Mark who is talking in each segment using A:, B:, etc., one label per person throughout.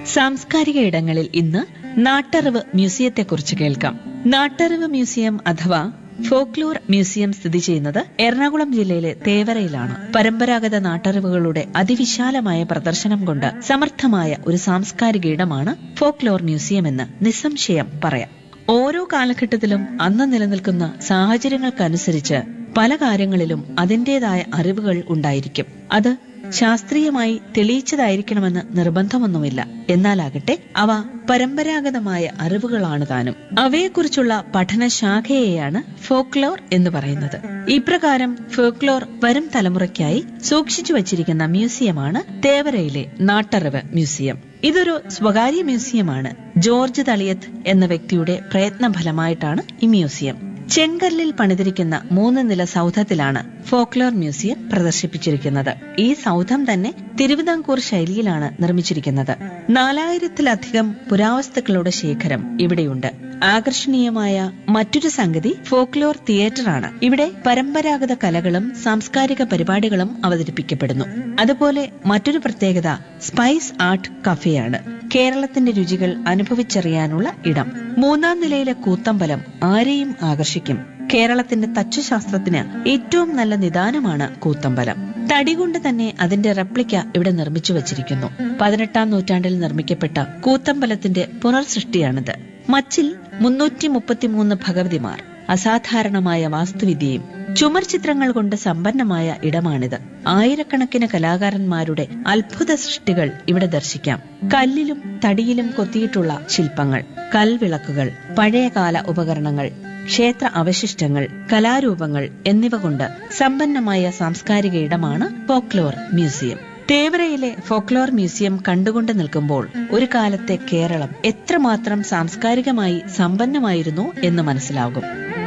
A: സാംസ്കാരിക ഇടങ്ങളിൽ ഇന്ന് നാട്ടറിവ് മ്യൂസിയത്തെക്കുറിച്ച് കേൾക്കാം നാട്ടറിവ് മ്യൂസിയം അഥവാ ഫോക്ലോർ മ്യൂസിയം സ്ഥിതി ചെയ്യുന്നത് എറണാകുളം ജില്ലയിലെ തേവരയിലാണ് പരമ്പരാഗത നാട്ടറിവുകളുടെ അതിവിശാലമായ പ്രദർശനം കൊണ്ട് സമർത്ഥമായ ഒരു സാംസ്കാരിക ഇടമാണ് ഫോക്ലോർ മ്യൂസിയം എന്ന് നിസ്സംശയം പറയാം ഓരോ കാലഘട്ടത്തിലും അന്ന് നിലനിൽക്കുന്ന സാഹചര്യങ്ങൾക്കനുസരിച്ച് പല കാര്യങ്ങളിലും അതിന്റേതായ അറിവുകൾ ഉണ്ടായിരിക്കും അത് ശാസ്ത്രീയമായി തെളിയിച്ചതായിരിക്കണമെന്ന് നിർബന്ധമൊന്നുമില്ല എന്നാലാകട്ടെ അവ പരമ്പരാഗതമായ അറിവുകളാണ് താനും അവയെക്കുറിച്ചുള്ള പഠനശാഖയെയാണ് ഫോക്ലോർ എന്ന് പറയുന്നത് ഇപ്രകാരം ഫോക്ലോർ വരും തലമുറയ്ക്കായി സൂക്ഷിച്ചു വച്ചിരിക്കുന്ന മ്യൂസിയമാണ് തേവരയിലെ നാട്ടറിവ് മ്യൂസിയം ഇതൊരു സ്വകാര്യ മ്യൂസിയമാണ് ജോർജ് തളിയത്ത് എന്ന വ്യക്തിയുടെ പ്രയത്നഫലമായിട്ടാണ് ഈ മ്യൂസിയം ചെങ്കല്ലിൽ പണിതിരിക്കുന്ന മൂന്ന് നില സൗധത്തിലാണ് ഫോക്ലോർ മ്യൂസിയം പ്രദർശിപ്പിച്ചിരിക്കുന്നത് ഈ സൗധം തന്നെ തിരുവിതാംകൂർ ശൈലിയിലാണ് നിർമ്മിച്ചിരിക്കുന്നത് നാലായിരത്തിലധികം പുരാവസ്തുക്കളുടെ ശേഖരം ഇവിടെയുണ്ട് ആകർഷണീയമായ മറ്റൊരു സംഗതി ഫോക്ലോർ തിയേറ്ററാണ് ഇവിടെ പരമ്പരാഗത കലകളും സാംസ്കാരിക പരിപാടികളും അവതരിപ്പിക്കപ്പെടുന്നു അതുപോലെ മറ്റൊരു പ്രത്യേകത സ്പൈസ് ആർട്ട് കഫേയാണ് കേരളത്തിന്റെ രുചികൾ അനുഭവിച്ചറിയാനുള്ള ഇടം മൂന്നാം നിലയിലെ കൂത്തമ്പലം ആരെയും ആകർഷിക്കും കേരളത്തിന്റെ തച്ചുശാസ്ത്രത്തിന് ഏറ്റവും നല്ല നിദാനമാണ് കൂത്തമ്പലം തടി കൊണ്ട് തന്നെ അതിന്റെ റെപ്ലിക്ക ഇവിടെ നിർമ്മിച്ചു വച്ചിരിക്കുന്നു പതിനെട്ടാം നൂറ്റാണ്ടിൽ നിർമ്മിക്കപ്പെട്ട കൂത്തമ്പലത്തിന്റെ പുനർസൃഷ്ടിയാണിത് മച്ചിൽ മുന്നൂറ്റി മുപ്പത്തിമൂന്ന് ഭഗവതിമാർ അസാധാരണമായ വാസ്തുവിദ്യയും ചുമർ ചിത്രങ്ങൾ കൊണ്ട് സമ്പന്നമായ ഇടമാണിത് ആയിരക്കണക്കിന് കലാകാരന്മാരുടെ അത്ഭുത സൃഷ്ടികൾ ഇവിടെ ദർശിക്കാം കല്ലിലും തടിയിലും കൊത്തിയിട്ടുള്ള ശില്പങ്ങൾ കൽവിളക്കുകൾ പഴയകാല ഉപകരണങ്ങൾ ക്ഷേത്ര അവശിഷ്ടങ്ങൾ കലാരൂപങ്ങൾ എന്നിവ കൊണ്ട് സമ്പന്നമായ സാംസ്കാരിക ഇടമാണ് ഫോക്ലോർ മ്യൂസിയം തേവരയിലെ ഫോക്ലോർ മ്യൂസിയം കണ്ടുകൊണ്ട് നിൽക്കുമ്പോൾ ഒരു കാലത്തെ കേരളം എത്രമാത്രം സാംസ്കാരികമായി സമ്പന്നമായിരുന്നു എന്ന് മനസ്സിലാകും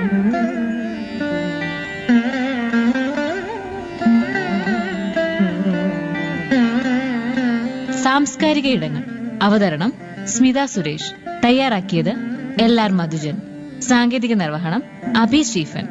B: സാംസ്കാരിക ഇടങ്ങൾ അവതരണം സ്മിത സുരേഷ് തയ്യാറാക്കിയത് എൽ ആർ മധുജൻ സാങ്കേതിക നിർവഹണം അഭി സ്റ്റീഫൻ